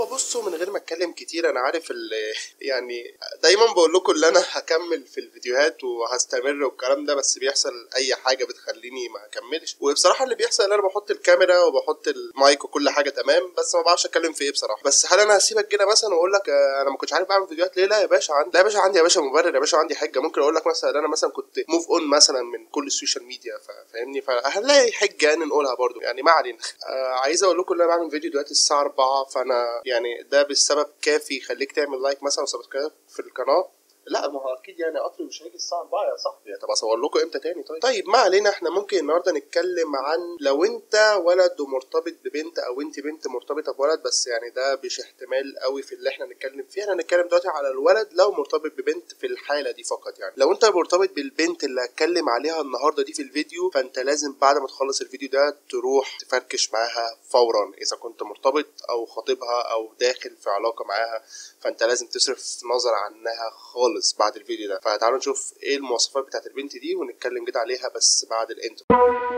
بصوا من غير ما اتكلم كتير انا عارف ال يعني دايما بقول لكم ان انا هكمل في الفيديوهات وهستمر والكلام ده بس بيحصل اي حاجه بتخليني ما اكملش وبصراحه اللي بيحصل ان انا بحط الكاميرا وبحط المايك وكل حاجه تمام بس ما بعرفش اتكلم في ايه بصراحه بس هل انا هسيبك كده مثلا واقول لك آه، انا ما كنتش عارف اعمل فيديوهات ليه لا يا باشا عندي لا يا باشا عندي يا باشا مبرر يا باشا عندي حجه ممكن اقول لك مثلا انا مثلا كنت موف اون مثلا من كل السوشيال ميديا فا- فاهمني فهنلاقي حجه يعني نقولها برضو يعني ما علينا آه عايز اقول لكم ان انا بعمل فيديو دلوقتي الساعه 4 فانا يعني ده بالسبب كافي يخليك تعمل لايك مثلا وسبسكرايب في القناه لا ما هو اكيد يعني قطر مش هيجي الساعه 4 يا صاحبي طب اصور لكم امتى تاني طيب طيب ما علينا احنا ممكن النهارده نتكلم عن لو انت ولد ومرتبط ببنت او انت بنت مرتبطه بولد بس يعني ده مش احتمال قوي في اللي احنا نتكلم فيه احنا هنتكلم دلوقتي على الولد لو مرتبط ببنت في الحاله دي فقط يعني لو انت مرتبط بالبنت اللي هتكلم عليها النهارده دي في الفيديو فانت لازم بعد ما تخلص الفيديو ده تروح تفركش معاها فورا اذا كنت مرتبط او خاطبها او داخل في علاقه معاها فانت لازم تصرف نظر عنها خالص بعد الفيديو ده فتعالوا نشوف ايه المواصفات بتاعت البنت دي ونتكلم كده عليها بس بعد الانترو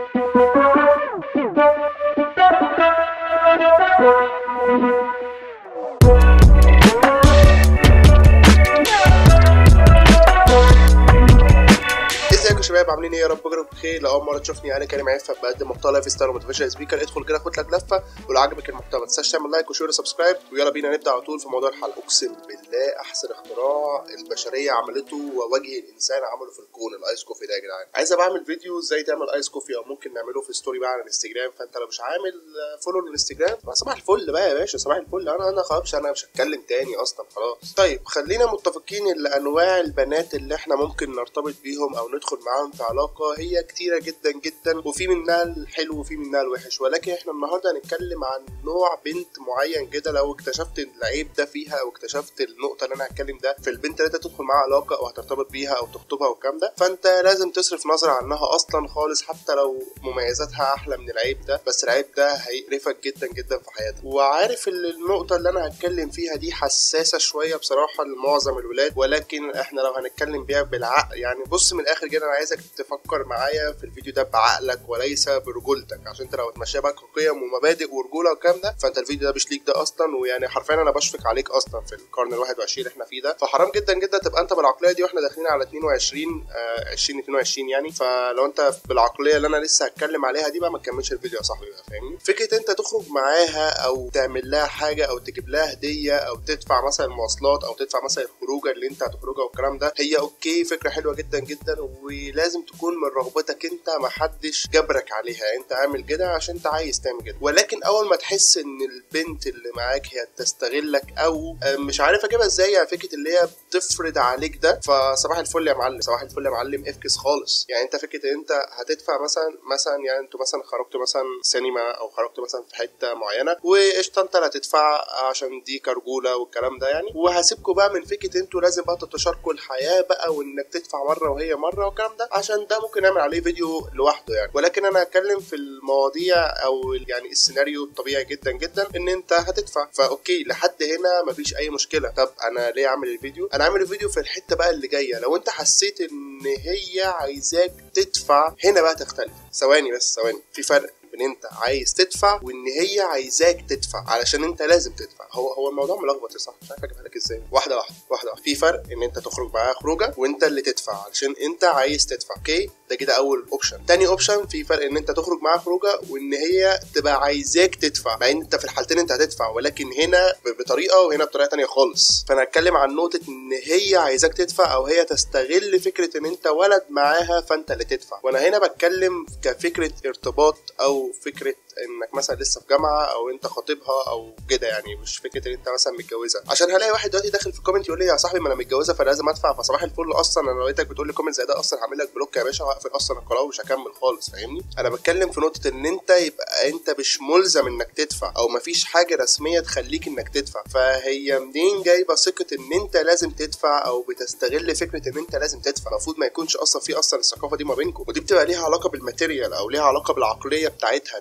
ازيكم يا شباب عاملين ايه يا رب تكونوا بخير لو اول مره تشوفني انا كريم عفه بقدم محتوى لايف ستايل وموتيفيشن سبيكر ادخل كده خد لك لفه ولو عجبك المحتوى ما تنساش تعمل لايك وشير وسبسكرايب ويلا بينا نبدا على طول في موضوع الحلقه اقسم بالله احسن اختراع البشريه عملته ووجه الانسان عمله في الكون الايس كوفي ده يا جدعان عايز بعمل فيديو ازاي تعمل ايس كوفي او ممكن نعمله في ستوري بقى على الانستجرام فانت لو مش عامل فولو للانستجرام فصباح صباح الفل بقى يا باشا صباح الفل انا انا خلاص انا مش هتكلم تاني اصلا خلاص طيب خلينا متفقين ان انواع البنات اللي احنا ممكن نرتبط بيهم او ندخل معاهم في علاقه هي كتيره جدا جدا وفي منها الحلو وفي منها الوحش ولكن احنا النهارده هنتكلم عن نوع بنت معين كده لو اكتشفت العيب ده فيها او اكتشفت النقطه اللي انا هتكلم ده في البنت اللي انت تدخل معاها علاقه او هترتبط بيها او تخطبها والكلام ده فانت لازم تصرف نظر عنها اصلا خالص حتى لو مميزاتها احلى من العيب ده بس العيب ده هيقرفك جدا جدا في حياتك وعارف ان النقطه اللي انا هتكلم فيها دي حساسه شويه بصراحه لمعظم الولاد ولكن احنا لو هنتكلم بيها بالعقل يعني بص من الاخر كده انا عايزك تفكر معايا في الفيديو ده بعقلك وليس برجولتك عشان انت لو هتمشيها بقى قيم ومبادئ ورجوله والكلام ده فانت الفيديو ده مش ليك ده اصلا ويعني حرفيا انا بشفق عليك اصلا في القرن ال 21 اللي احنا فيه ده فحرام جدا جدا تبقى انت بالعقليه دي واحنا داخلين على 22 آه 2022 يعني فلو انت بالعقليه اللي انا لسه هتكلم عليها دي بقى ما تكملش الفيديو يا صاحبي بقى فاهمني فكره انت تخرج معاها او تعمل لها حاجه او تجيب لها هديه او تدفع مثلا المواصلات او تدفع مثلا الخروجه اللي انت هتخرجها والكلام ده هي اوكي فكره حلوه جدا جدا ولازم تكون من رغبتك انت ما حدش جبرك عليها انت عامل كده عشان انت عايز تعمل كده ولكن اول ما تحس ان البنت اللي معاك هي تستغلك او آه، مش عارف اجيبها ازاي يعني فكره اللي هي بتفرض عليك ده فصباح الفل يا معلم صباح الفل يا معلم افكس خالص يعني انت فكره ان انت هتدفع مثلا مثلا يعني انتوا مثلا خرجتوا مثلا سينما او خرجتوا مثلا في حته معينه وقشطه انت اللي هتدفع عشان دي كرجوله والكلام ده يعني وهسيبكم بقى من فكره انتوا لازم بقى تتشاركوا الحياه بقى وانك تدفع مره وهي مره والكلام ده عشان ده ممكن نعمل عليه فيديو لوحده يعني ولكن انا هتكلم في المواضيع او يعني السيناريو الطبيعي جدا جدا ان انت هتدفع فاوكي لحد هنا مفيش اي مشكله طب انا ليه اعمل الفيديو انا عامل الفيديو في الحته بقى اللي جايه لو انت حسيت ان هي عايزاك تدفع هنا بقى تختلف ثواني بس ثواني في فرق بين انت عايز تدفع وان هي عايزاك تدفع علشان انت لازم تدفع هو هو الموضوع ملخبط يا صاحبي مش عارف اجيبها لك ازاي واحده واحده واحده واحده في فرق ان انت تخرج معاها خروجه وانت اللي تدفع علشان انت عايز تدفع اوكي ده كده اول اوبشن تاني اوبشن في فرق ان انت تخرج معاها خروجه وان هي تبقى عايزاك تدفع مع ان انت في الحالتين انت هتدفع ولكن هنا ب- بطريقه وهنا بطريقه تانية خالص فانا هتكلم عن نقطه ان هي عايزاك تدفع او هي تستغل فكره ان انت ولد معاها فانت اللي تدفع وانا هنا بتكلم كفكره ارتباط او فكره انك مثلا لسه في جامعه او انت خاطبها او كده يعني مش فكره ان انت مثلا متجوزها عشان هلاقي واحد دلوقتي داخل في كومنت يقول لي يا صاحبي ما انا متجوزه فلازم ادفع فصباح الفل اصلا انا لو لقيتك بتقول لي كومنت زي ده اصلا هعمل لك بلوك يا باشا وهقفل اصلا القناه ومش هكمل خالص فاهمني انا بتكلم في نقطه ان انت يبقى انت مش ملزم انك تدفع او مفيش حاجه رسميه تخليك انك تدفع فهي منين جايبه ثقه ان انت لازم تدفع او بتستغل فكره ان انت لازم تدفع المفروض ما يكونش اصلا في اصلا الثقافه دي ما بينكم ودي بتبقى ليها علاقه بالماتيريال او ليها علاقه بالعقليه بتاعتها ان هي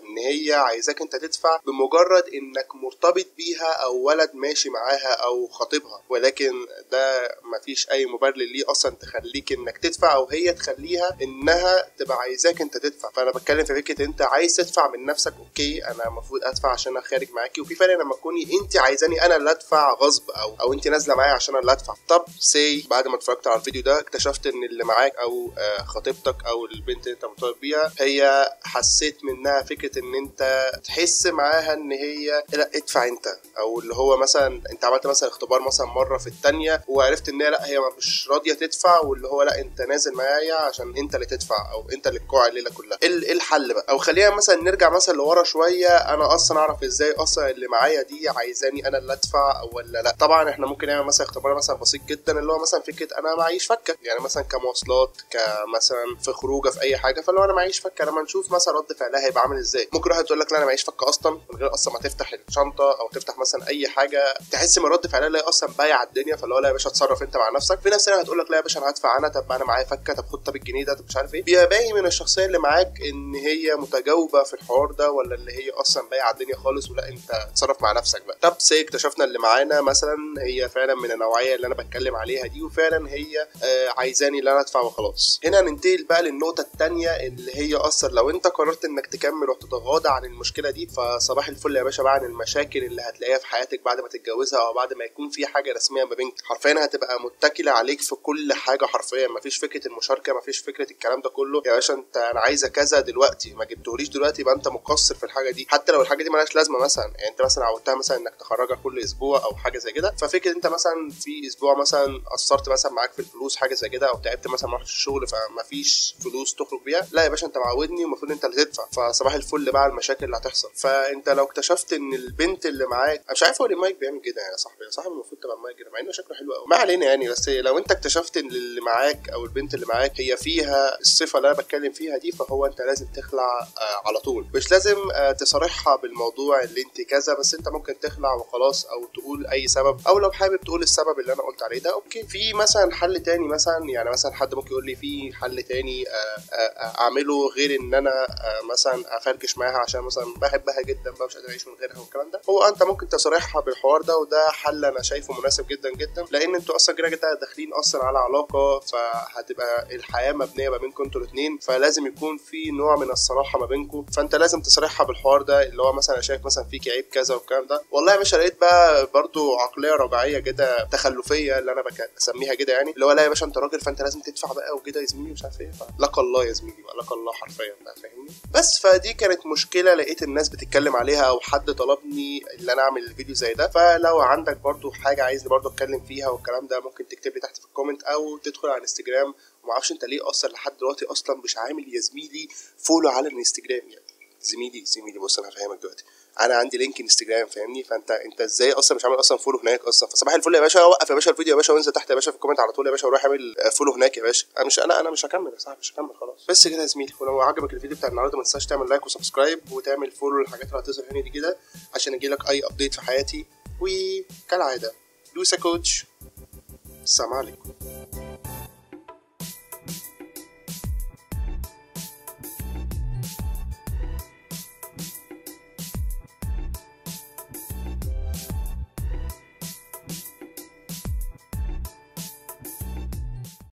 هي عايزاك انت تدفع بمجرد انك مرتبط بيها او ولد ماشي معاها او خطيبها ولكن ده مفيش اي مبرر ليه اصلا تخليك انك تدفع او هي تخليها انها تبقى عايزاك انت تدفع فانا بتكلم في فكره انت عايز تدفع من نفسك اوكي انا المفروض ادفع عشان انا خارج معاكي وفي فرق لما تكوني انت عايزاني انا اللي ادفع غصب او او انت نازله معايا عشان انا اللي ادفع طب سي بعد ما اتفرجت على الفيديو ده اكتشفت ان اللي معاك او آه، خطيبتك او البنت اللي انت مرتبط بيها هي حسيت منها فكره ان انت تحس معاها ان هي لا ادفع انت او اللي هو مثلا انت عملت مثلا اختبار مثلا مره في الثانيه وعرفت ان هي لا هي مش راضيه تدفع واللي هو لا انت نازل معايا عشان انت اللي تدفع او انت اللي تكوع الليله كلها ايه ال- إيه الحل بقى او خلينا مثلا نرجع مثلا لورا شويه انا اصلا اعرف ازاي اصلا اللي معايا دي عايزاني انا اللي ادفع او ولا لا طبعا احنا ممكن نعمل مثلا اختبار مثلا بسيط جدا اللي هو مثلا فكره انا معيش فكه يعني مثلا كمواصلات كمثلا في خروجه في اي حاجه فلو انا معيش فكه لما نشوف مثلا رد فعلها هيبقى عامل ازاي ممكن واحد تقول لك لا انا معيش فكه اصلا من غير اصلا ما تفتح الشنطه او تفتح مثلا اي حاجه تحس من رد فعلها لا هي اصلا بايعه الدنيا فاللي هو لا يا باشا اتصرف انت مع نفسك في ناس تانية هتقول لك لا يا باشا انا هدفع انا طب انا معايا فكه طب خد طب الجنيه ده طب مش عارف ايه بيبقى باين من الشخصيه اللي معاك ان هي متجاوبه في الحوار ده ولا اللي هي اصلا بايعه الدنيا خالص ولا انت اتصرف مع نفسك بقى طب سي اكتشفنا اللي معانا مثلا هي فعلا من النوعيه اللي انا بتكلم عليها دي وفعلا هي آه عايزاني ان انا ادفع وخلاص هنا ننتقل بقى للنقطه الثانيه اللي هي اصلا لو انت قررت انك تكمل وتتغاضى عن المشكله دي فصباح الفل يا باشا بقى عن المشاكل اللي هتلاقيها في حياتك بعد ما تتجوزها او بعد ما يكون في حاجه رسميه ما بينك حرفيا هتبقى متكله عليك في كل حاجه حرفيا مفيش فكره المشاركه مفيش فكره الكلام ده كله يا باشا انت انا عايزه كذا دلوقتي ما جبتهوليش دلوقتي يبقى انت مقصر في الحاجه دي حتى لو الحاجه دي ملهاش لازمه مثلا يعني انت مثلا عودتها مثلا انك تخرجها كل اسبوع او حاجه زي كده ففكره انت مثلا في اسبوع مثلا قصرت مثلا معاك في الفلوس حاجه زي كده او تعبت مثلا ما رحتش الشغل فمفيش فلوس تخرج بيها لا يا باشا انت معودني والمفروض انت اللي تدفع فصباح الفل بقى على المشاكل اللي هتحصل فانت لو اكتشفت ان البنت اللي معاك انا مش عارف هو ليه مايك بيعمل كده يا صاحبي يا صاحبي المفروض تبقى مايك كده مع انه شكله حلو قوي ما علينا يعني بس لو انت اكتشفت ان اللي معاك او البنت اللي معاك هي فيها الصفه اللي انا بتكلم فيها دي فهو انت لازم تخلع آه على طول مش لازم آه تصارحها بالموضوع اللي انت كذا بس انت ممكن تخلع وخلاص او تقول اي سبب او لو حابب تقول السبب اللي انا قلت عليه ده اوكي في مثلا حل تاني مثلا يعني مثلا حد ممكن يقول لي في حل تاني آه آه آه اعمله غير ان انا آه مثلا افركش معاها عشان مثلا بحبها جدا بقى مش قادر اعيش من غيرها والكلام ده هو انت ممكن تصارحها بالحوار ده وده حل انا شايفه مناسب جدا جدا لان انتوا اصلا كده كده داخلين اصلا على علاقه فهتبقى الحياه مبنيه ما بينكم انتوا الاثنين فلازم يكون في نوع من الصراحه ما بينكم فانت لازم تصارحها بالحوار ده اللي هو مثلا أنا شايف مثلا فيك عيب كذا والكلام ده والله يا باشا لقيت بقى برضو عقليه رجعيه كده تخلفيه اللي انا بك- بسميها كده يعني اللي هو لا يا باشا انت راجل فانت لازم تدفع بقى وكده يا زميلي مش عارف ايه لك الله يا زميلي بقى لك الله حرفيا بقى فاهمني بس فدي كانت مشكله لقيت الناس بتتكلم عليها او حد طلبني ان انا اعمل فيديو زي ده فلو عندك برضو حاجه عايزني برضو اتكلم فيها والكلام ده ممكن تكتب لي تحت في الكومنت او تدخل على الانستجرام ومعرفش انت ليه اصلا لحد دلوقتي اصلا مش عامل يا زميلي فولو على الانستجرام يعني زميلي زميلي بص انا هفهمك دلوقتي انا عندي لينك انستجرام فاهمني فانت انت ازاي اصلا مش عامل اصلا فولو هناك اصلا فصباح الفل يا باشا وقف يا باشا الفيديو يا باشا وانزل تحت يا باشا في الكومنت على طول يا باشا وروح اعمل فولو هناك يا باشا انا مش انا انا مش هكمل يا صاحبي مش هكمل خلاص بس كده يا زميلي ولو عجبك الفيديو بتاع النهارده ما تنساش تعمل لايك وسبسكرايب وتعمل فولو للحاجات اللي هتظهر هنا دي كده عشان يجيلك اي ابديت في حياتي وكالعاده دوسا كوتش السلام عليكم